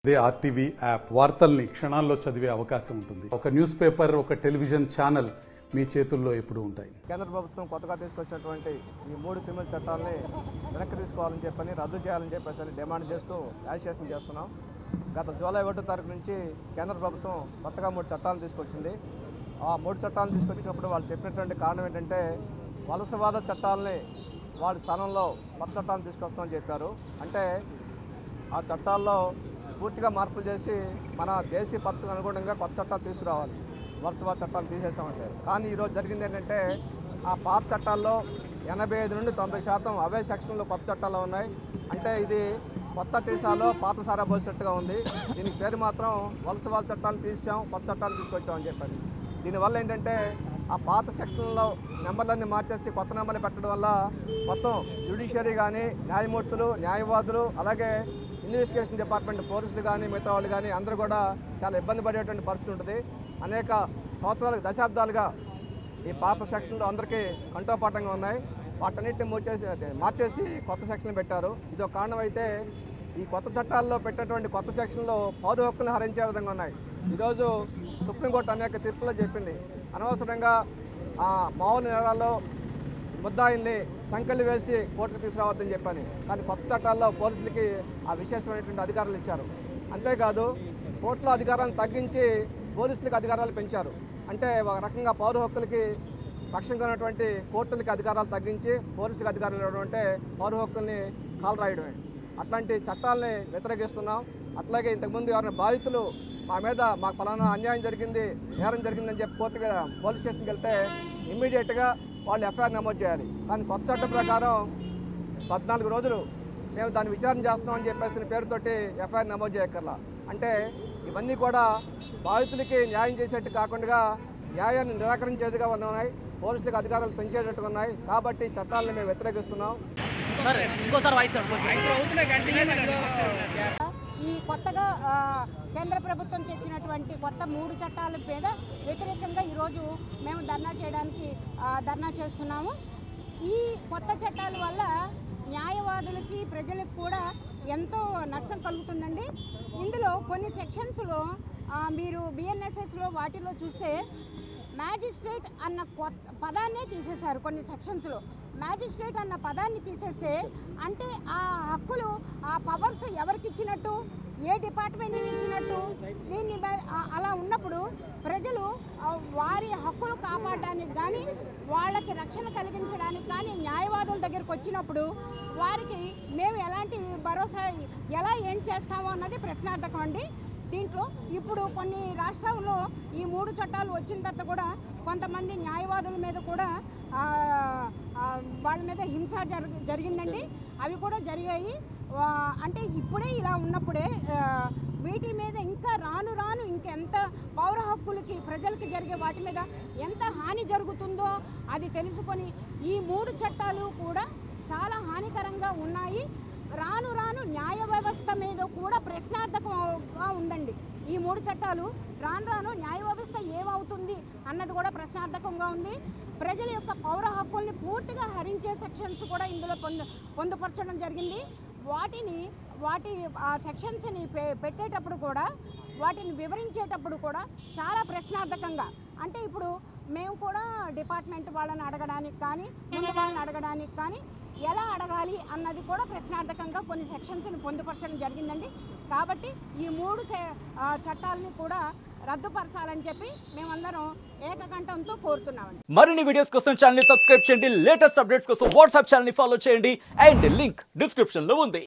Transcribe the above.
అదే RTV app వార్తల్ని క్షణాల్లో చదివే అవకాశం ఉంటుంది ఒక న్యూస్ పేపర్ ఒక టెలివిజన్ ఛానల్ మీ చేతుల్లో ఎప్పుడూ ఉంటాయి కేంద్ర ప్రభుత్వం కొత్తగా తీసుకొచ్చినటువంటి ఈ మూడు క్రిమినల్ చట్టాలని వెనక్కి తీసుకోవాలని చెప్పని రద్దు చేయాలని చెప్పేసి అని డిమాండ్ చేస్తూ యాజిటేషన్ చేస్తున్నాం గత జూలై ఒకటో తారీఖు నుంచి కేంద్ర ప్రభుత్వం కొత్తగా మూడు చట్టాలను తీసుకొచ్చింది ఆ మూడు చట్టాలను తీసుకొచ్చినప్పుడు వాళ్ళు చెప్పినటువంటి కారణం ఏంటంటే వలసవాద చట్టాలని వాళ్ళ స్థానంలో కొత్త చట్టాలను తీసుకొస్తామని చెప్పారు అంటే ఆ చట్టాల్లో పూర్తిగా మార్పులు చేసి మన దేశీయ పరిస్థితులకు అనుగుణంగా కొత్త చట్టాలు తీసుకురావాలి వలసవాద చట్టాలు తీసేసామంటే కానీ ఈరోజు జరిగింది ఏంటంటే ఆ పాత చట్టాల్లో ఎనభై ఐదు నుండి తొంభై శాతం అవే సెక్షన్లో కొత్త చట్టాలు ఉన్నాయి అంటే ఇది కొత్త తీసాలో పాత సారా పోసినట్టుగా ఉంది దీనికి పేరు మాత్రం వలసవాద చట్టాలు తీసాం కొత్త చట్టాలు తీసుకొచ్చామని చెప్పారు దీనివల్ల ఏంటంటే ఆ పాత సెక్షన్లో నెంబర్లన్నీ మార్చేసి కొత్త నెంబర్లు పెట్టడం వల్ల మొత్తం జ్యుడిషియరీ కానీ న్యాయమూర్తులు న్యాయవాదులు అలాగే ఇన్వెస్టిగేషన్ డిపార్ట్మెంట్ పోలీసులు కానీ మిగతా వాళ్ళు కానీ అందరూ కూడా చాలా ఇబ్బంది పడేటువంటి పరిస్థితి ఉంటుంది అనేక సంవత్సరాలకు దశాబ్దాలుగా ఈ పాత సెక్షన్లు అందరికీ కంటోపాఠంగా ఉన్నాయి వాటన్నిటిని మూచేసి అదే మార్చేసి కొత్త సెక్షన్లు పెట్టారు ఇది ఒక కారణం అయితే ఈ కొత్త చట్టాల్లో పెట్టినటువంటి కొత్త సెక్షన్లో పౌర హక్కులను హరించే విధంగా ఉన్నాయి ఈరోజు సుప్రీంకోర్టు అనేక తీర్పులో చెప్పింది అనవసరంగా ఆ మామూలు నేరాల్లో ముద్దాయిల్ని సంకెళ్ళు వేసి కోర్టుకు తీసుకురావద్దని చెప్పని కానీ కొత్త చట్టాల్లో పోలీసులకి ఆ విశేషమైనటువంటి అధికారాలు ఇచ్చారు అంతేకాదు కోర్టుల అధికారాలను తగ్గించి పోలీసులకు అధికారాలు పెంచారు అంటే ఒక రకంగా పౌర హక్కులకి పక్షంగా ఉన్నటువంటి కోర్టులకి అధికారాలు తగ్గించి పోలీసులకు అధికారాలు ఇవ్వడం అంటే పౌర హక్కుల్ని కాలు రాయడమే అట్లాంటి చట్టాలని వ్యతిరేకిస్తున్నాం అట్లాగే ఇంతకుముందు ఎవరైనా బాధితులు మా మీద మాకు ఫలానా అన్యాయం జరిగింది నేరం జరిగిందని చెప్పి కోర్టుగా పోలీస్ స్టేషన్కి వెళ్తే ఇమ్మీడియట్గా వాళ్ళు ఎఫ్ఐఆర్ నమోదు చేయాలి కానీ కొత్త చట్టం ప్రకారం పద్నాలుగు రోజులు మేము దాన్ని విచారణ చేస్తున్నామని చెప్పేసిన పేరుతోటి ఎఫ్ఐఆర్ నమోదు చేయక్కర్లా అంటే ఇవన్నీ కూడా బాధితులకి న్యాయం చేసేట్టు కాకుండా న్యాయాన్ని నిరాకరించేదిగా ఉన్నాయి పోలీసులకు అధికారాలు పెంచేటట్టుగా ఉన్నాయి కాబట్టి చట్టాలను మేము వ్యతిరేకిస్తున్నాం సార్ ఇంకోసారి వాయిస్ ఈ కొత్తగా ఆ, కేంద్ర ప్రభుత్వం తెచ్చినటువంటి కొత్త మూడు చట్టాల మీద వ్యతిరేకంగా ఈరోజు మేము ధర్నా చేయడానికి ఆ, ధర్నా చేస్తున్నాము ఈ కొత్త చట్టాల వల్ల న్యాయవాదులకి ప్రజలకు కూడా ఎంతో నష్టం కలుగుతుందండి ఇందులో కొన్ని సెక్షన్స్లో ఆ, మీరు బిఎన్ఎస్ఎస్లో వాటిలో చూస్తే మ్యాజిస్ట్రేట్ అన్న కొత్త పదాన్నే తీసేశారు కొన్ని సెక్షన్స్లో మ్యాజిస్ట్రేట్ అన్న పదాన్ని తీసేస్తే అంటే ఆ హక్కులు ఆ పవర్స్ ఎవరికి ఇచ్చినట్టు ఏ డిపార్ట్మెంట్కి ఇచ్చినట్టు దీన్ని బ- ఆ- అలా ఉన్నప్పుడు ప్రజలు ఆ, వారి హక్కులు కాపాడడానికి కానీ వాళ్ళకి రక్షణ కలిగించడానికి కానీ న్యాయవాదుల దగ్గరికి వచ్చినప్పుడు వారికి మేము ఎలాంటి భరోసా ఎలా ఏం చేస్తామో అన్నది ప్రశ్నార్థకం అండి దీంట్లో ఇప్పుడు కొన్ని రాష్ట్రాల్లో ఈ మూడు చట్టాలు వచ్చిన తర్వాత కూడా కొంతమంది న్యాయవాదుల మీద కూడా ఆ, ఆ, వాళ్ళ మీద హింస జరు జరిగిందండి అవి కూడా జరిగాయి ఆ, అంటే ఇప్పుడే ఇలా ఉన్నప్పుడే ఆ, వీటి మీద ఇంకా రాను రాను ఇంకెంత పౌర హక్కులకి ప్రజలకి జరిగే వాటి మీద ఎంత హాని జరుగుతుందో అది తెలుసుకొని ఈ మూడు చట్టాలు కూడా చాలా హానికరంగా ఉన్నాయి రాను రాను న్యాయ వ్యవస్థ మీద కూడా ప్రశ్నార్థకంగా ఉందండి ఈ మూడు చట్టాలు రాను రాను న్యాయ వ్యవస్థ ఏమవుతుంది అన్నది కూడా ప్రశ్నార్థకంగా ఉంది ప్రజల యొక్క పౌర హక్కుల్ని పూర్తిగా హరించే సెక్షన్స్ కూడా ఇందులో పొందు పొందుపరచడం జరిగింది వాటిని వాటి ఆ సెక్షన్స్ని పె పెట్టేటప్పుడు కూడా వాటిని వివరించేటప్పుడు కూడా చాలా ప్రశ్నార్థకంగా అంటే ఇప్పుడు మేము కూడా డిపార్ట్మెంట్ వాళ్ళని అడగడానికి కానీ ముందు వాళ్ళని అడగడానికి కానీ ఎలా అడగాలి అన్నది కూడా ప్రశ్నార్థకంగా కొన్ని సెక్షన్స్ని పొందుపరచడం జరిగిందండి కాబట్టి ఈ మూడు సె- ఆ, చట్టాలని కూడా రద్దుపరచాలని చెప్పి మేమందరం ఏకకంఠంతో కోరుతున్నామండి మరిన్ని వీడియోస్ కోసం ఛానల్ ని సబ్స్క్రైబ్ చేయండి లేటెస్ట్ అప్డేట్స్ కోసం వాట్సాప్ ఛానల్ ని ఫాలో చేయండి అండ్ లింక్ డిస్క్రిప్షన్ లో ఉంది